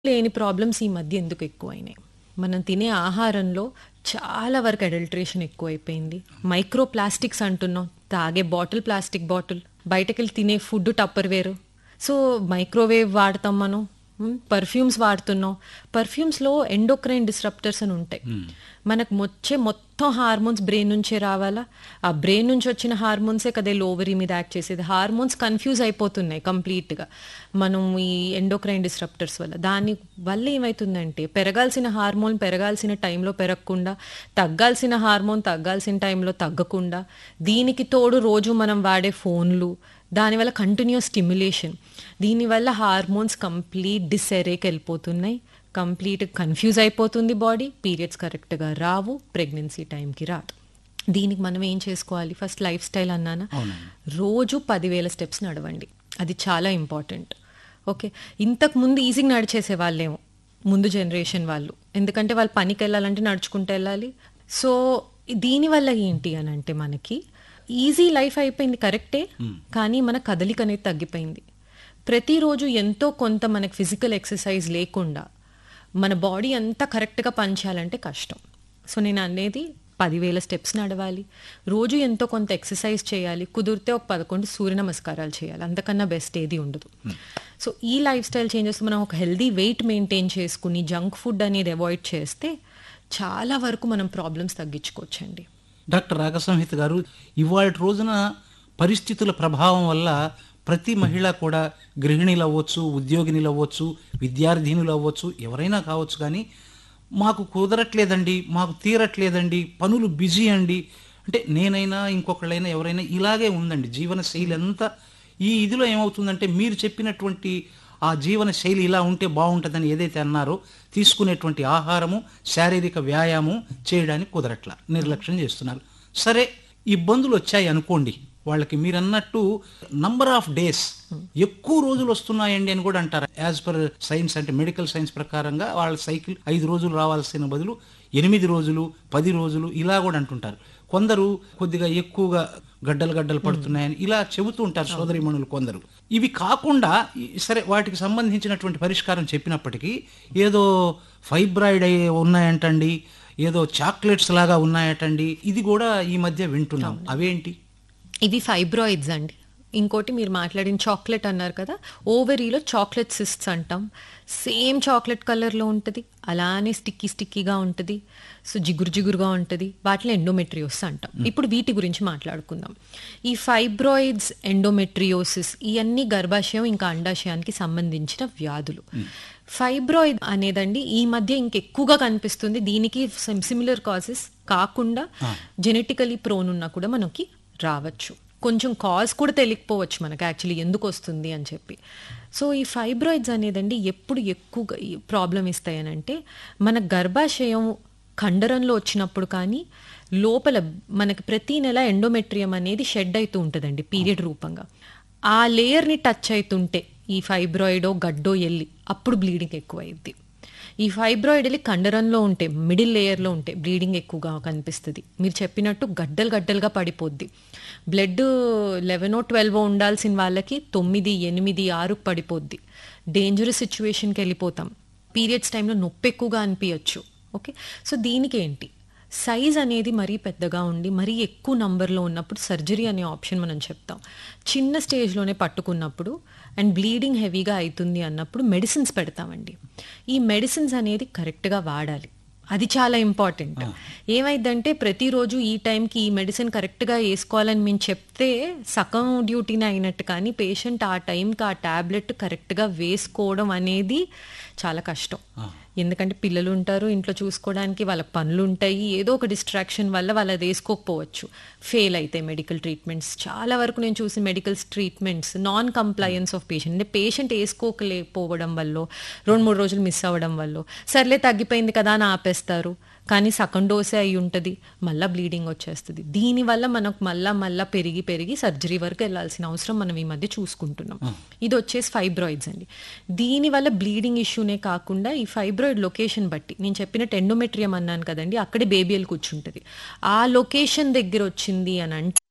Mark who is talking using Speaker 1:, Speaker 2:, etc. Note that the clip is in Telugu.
Speaker 1: లేని ప్రాబ్లమ్స్ ఈ మధ్య ఎందుకు ఎక్కువైనాయి మనం తినే ఆహారంలో చాలా వరకు అడల్ట్రేషన్ ఎక్కువైపోయింది మైక్రో ప్లాస్టిక్స్ అంటున్నాం తాగే బాటిల్ ప్లాస్టిక్ బాటిల్ బయటకెళ్ళి తినే ఫుడ్ టప్పర్ వేరు సో మైక్రోవేవ్ వాడతాం మనం పర్ఫ్యూమ్స్ వాడుతున్నాం పర్ఫ్యూమ్స్లో ఎండోక్రైన్ డిస్రప్టర్స్ అని ఉంటాయి మనకు వచ్చే మొత్తం హార్మోన్స్ బ్రెయిన్ నుంచే రావాలా ఆ బ్రెయిన్ నుంచి వచ్చిన హార్మోన్సే కదా లోవరీ మీద యాక్ట్ చేసేది హార్మోన్స్ కన్ఫ్యూజ్ అయిపోతున్నాయి కంప్లీట్గా మనం ఈ ఎండోక్రైన్ డిస్రప్టర్స్ వల్ల దాని వల్ల ఏమవుతుందంటే పెరగాల్సిన హార్మోన్ పెరగాల్సిన టైంలో పెరగకుండా తగ్గాల్సిన హార్మోన్ తగ్గాల్సిన టైంలో తగ్గకుండా దీనికి తోడు రోజు మనం వాడే ఫోన్లు దానివల్ల కంటిన్యూస్ స్టిమ్యులేషన్ దీనివల్ల హార్మోన్స్ కంప్లీట్ డిసెరేకి వెళ్ళిపోతున్నాయి కంప్లీట్ కన్ఫ్యూజ్ అయిపోతుంది బాడీ పీరియడ్స్ కరెక్ట్గా రావు ప్రెగ్నెన్సీ టైంకి రాదు దీనికి మనం ఏం చేసుకోవాలి ఫస్ట్ లైఫ్ స్టైల్ అన్నానా రోజు పదివేల స్టెప్స్ నడవండి అది చాలా ఇంపార్టెంట్ ఓకే ఇంతకు ముందు ఈజీగా నడిచేసే వాళ్ళేమో ముందు జనరేషన్ వాళ్ళు ఎందుకంటే వాళ్ళు పనికి వెళ్ళాలంటే నడుచుకుంటూ వెళ్ళాలి సో దీనివల్ల ఏంటి అని అంటే మనకి ఈజీ లైఫ్ అయిపోయింది కరెక్టే కానీ మన కదలిక అనేది తగ్గిపోయింది ప్రతిరోజు ఎంతో కొంత మనకి ఫిజికల్ ఎక్సర్సైజ్ లేకుండా మన బాడీ అంతా కరెక్ట్గా పనిచేయాలంటే కష్టం సో నేను అనేది పదివేల స్టెప్స్ నడవాలి రోజు ఎంతో కొంత ఎక్సర్సైజ్ చేయాలి కుదిరితే ఒక పదకొండు సూర్య నమస్కారాలు చేయాలి అంతకన్నా బెస్ట్ ఏది ఉండదు సో ఈ లైఫ్ స్టైల్ చేంజెస్ మనం ఒక హెల్దీ వెయిట్ మెయింటైన్ చేసుకుని జంక్ ఫుడ్ అనేది అవాయిడ్ చేస్తే చాలా వరకు మనం ప్రాబ్లమ్స్ తగ్గించుకోవచ్చండి
Speaker 2: డాక్టర్ రాగసంహిత గారు ఇవాళ రోజున పరిస్థితుల ప్రభావం వల్ల ప్రతి మహిళ కూడా గృహిణీలు అవ్వచ్చు ఉద్యోగినిలు అవ్వచ్చు విద్యార్థినులు అవ్వచ్చు ఎవరైనా కావచ్చు కానీ మాకు కుదరట్లేదండి మాకు తీరట్లేదండి పనులు బిజీ అండి అంటే నేనైనా ఇంకొకళ్ళైనా ఎవరైనా ఇలాగే ఉందండి జీవన శైలి అంతా ఈ ఇదిలో ఏమవుతుందంటే మీరు చెప్పినటువంటి ఆ జీవన శైలి ఇలా ఉంటే బాగుంటుందని ఏదైతే అన్నారో తీసుకునేటువంటి ఆహారము శారీరక వ్యాయామం చేయడానికి కుదరట్ల నిర్లక్ష్యం చేస్తున్నారు సరే ఇబ్బందులు వచ్చాయి అనుకోండి వాళ్ళకి మీరు అన్నట్టు నంబర్ ఆఫ్ డేస్ ఎక్కువ రోజులు వస్తున్నాయండి అని కూడా అంటారు యాజ్ పర్ సైన్స్ అంటే మెడికల్ సైన్స్ ప్రకారంగా వాళ్ళ సైకిల్ ఐదు రోజులు రావాల్సిన బదులు ఎనిమిది రోజులు పది రోజులు ఇలా కూడా అంటుంటారు కొందరు కొద్దిగా ఎక్కువగా గడ్డలు గడ్డలు పడుతున్నాయని ఇలా చెబుతూ ఉంటారు సోదరిమణులు కొందరు ఇవి కాకుండా ఈ- సరే వాటికి సంబంధించినటువంటి పరిష్కారం చెప్పినప్పటికీ ఏదో ఫైబ్రాయిడ్ అయ్యే ఉన్నాయంటండి ఏదో చాక్లెట్స్ లాగా ఉన్నాయటండి ఇది కూడా ఈ మధ్య వింటున్నాం అవేంటి
Speaker 1: ఇవి ఫైబ్రాయిడ్స్ అండి ఇంకోటి మీరు మాట్లాడిన చాక్లెట్ అన్నారు కదా ఓవరీలో చాక్లెట్ సిస్ట్స్ అంటాం సేమ్ చాక్లెట్ కలర్లో ఉంటుంది అలానే స్టిక్కీ స్టిక్కీగా ఉంటుంది సో జిగురు జిగురుగా ఉంటుంది వాటిలో ఎండోమెట్రియోస్ అంటాం ఇప్పుడు వీటి గురించి మాట్లాడుకుందాం ఈ ఫైబ్రాయిడ్స్ ఎండోమెట్రియోసిస్ ఇవన్నీ గర్భాశయం ఇంకా అండాశయానికి సంబంధించిన వ్యాధులు ఫైబ్రాయిడ్ అనేదండి ఈ మధ్య ఇంకెక్కువగా కనిపిస్తుంది దీనికి సిమిలర్ కాజెస్ కాకుండా జెనెటికలీ ప్రోన్ ఉన్నా కూడా మనకి రావచ్చు కొంచెం కాజ్ కూడా తెలియకపోవచ్చు మనకి యాక్చువల్లీ ఎందుకు వస్తుంది అని చెప్పి సో ఈ ఫైబ్రాయిడ్స్ అనేదండి ఎప్పుడు ఎక్కువగా ప్రాబ్లం ఇస్తాయనంటే మన గర్భాశయం కండరంలో వచ్చినప్పుడు కానీ లోపల మనకి ప్రతి నెల ఎండోమెట్రియం అనేది షెడ్ అవుతూ ఉంటుందండి పీరియడ్ రూపంగా ఆ లేయర్ని టచ్ అవుతుంటే ఈ ఫైబ్రాయిడో గడ్డో ఎల్లి అప్పుడు బ్లీడింగ్ ఎక్కువైద్ది ఈ ఫైబ్రాయిడ్ వెళ్ళి కండరంలో ఉంటే మిడిల్ లేయర్లో ఉంటే బ్లీడింగ్ ఎక్కువగా కనిపిస్తుంది మీరు చెప్పినట్టు గడ్డలు గడ్డలుగా పడిపోద్ది బ్లడ్ లెవెనో ట్వెల్వో ఉండాల్సిన వాళ్ళకి తొమ్మిది ఎనిమిది ఆరు పడిపోద్ది డేంజరస్ సిచ్యువేషన్కి వెళ్ళిపోతాం పీరియడ్స్ టైంలో నొప్పి ఎక్కువగా అనిపించచ్చు ఓకే సో దీనికి ఏంటి సైజ్ అనేది మరీ పెద్దగా ఉండి మరీ ఎక్కువ నంబర్లో ఉన్నప్పుడు సర్జరీ అనే ఆప్షన్ మనం చెప్తాం చిన్న స్టేజ్లోనే పట్టుకున్నప్పుడు అండ్ బ్లీడింగ్ హెవీగా అవుతుంది అన్నప్పుడు మెడిసిన్స్ పెడతామండి ఈ మెడిసిన్స్ అనేది కరెక్ట్గా వాడాలి అది చాలా ఇంపార్టెంట్ ఏమైందంటే ప్రతిరోజు ఈ టైంకి ఈ మెడిసిన్ కరెక్ట్గా వేసుకోవాలని మేము చెప్తే సగం డ్యూటీని అయినట్టు కానీ పేషెంట్ ఆ టైంకి ఆ ట్యాబ్లెట్ కరెక్ట్గా వేసుకోవడం అనేది చాలా కష్టం ఎందుకంటే పిల్లలు ఉంటారు ఇంట్లో చూసుకోవడానికి వాళ్ళకి పనులు ఉంటాయి ఏదో ఒక డిస్ట్రాక్షన్ వల్ల వాళ్ళు అది వేసుకోకపోవచ్చు ఫెయిల్ అవుతాయి మెడికల్ ట్రీట్మెంట్స్ చాలా వరకు నేను చూసిన medical treatments non compliance of patient అంటే పేషెంట్ వేసుకోకలేకపోవడం వల్ల రెండు మూడు రోజులు మిస్ అవ్వడం వల్ల సర్లే తగ్గిపోయింది కదా అని ఆపేస్తారు కానీ సగం డోసే అయి ఉంటుంది మళ్ళీ బ్లీడింగ్ వచ్చేస్తుంది దీనివల్ల మనకు మళ్ళా మళ్ళా పెరిగి పెరిగి సర్జరీ వరకు వెళ్ళాల్సిన అవసరం మనం ఈ మధ్య చూసుకుంటున్నాం ఇది వచ్చేసి ఫైబ్రాయిడ్స్ అండి దీనివల్ల బ్లీడింగ్ ఇష్యూనే కాకుండా ఈ ఫైబ్రాయిడ్ లొకేషన్ బట్టి నేను చెప్పినట్టు ఎండోమెట్రియం అన్నాను కదండి అక్కడే బేబీఎల్ కూర్చుంటుంది ఆ లొకేషన్ దగ్గర వచ్చింది అని అంటే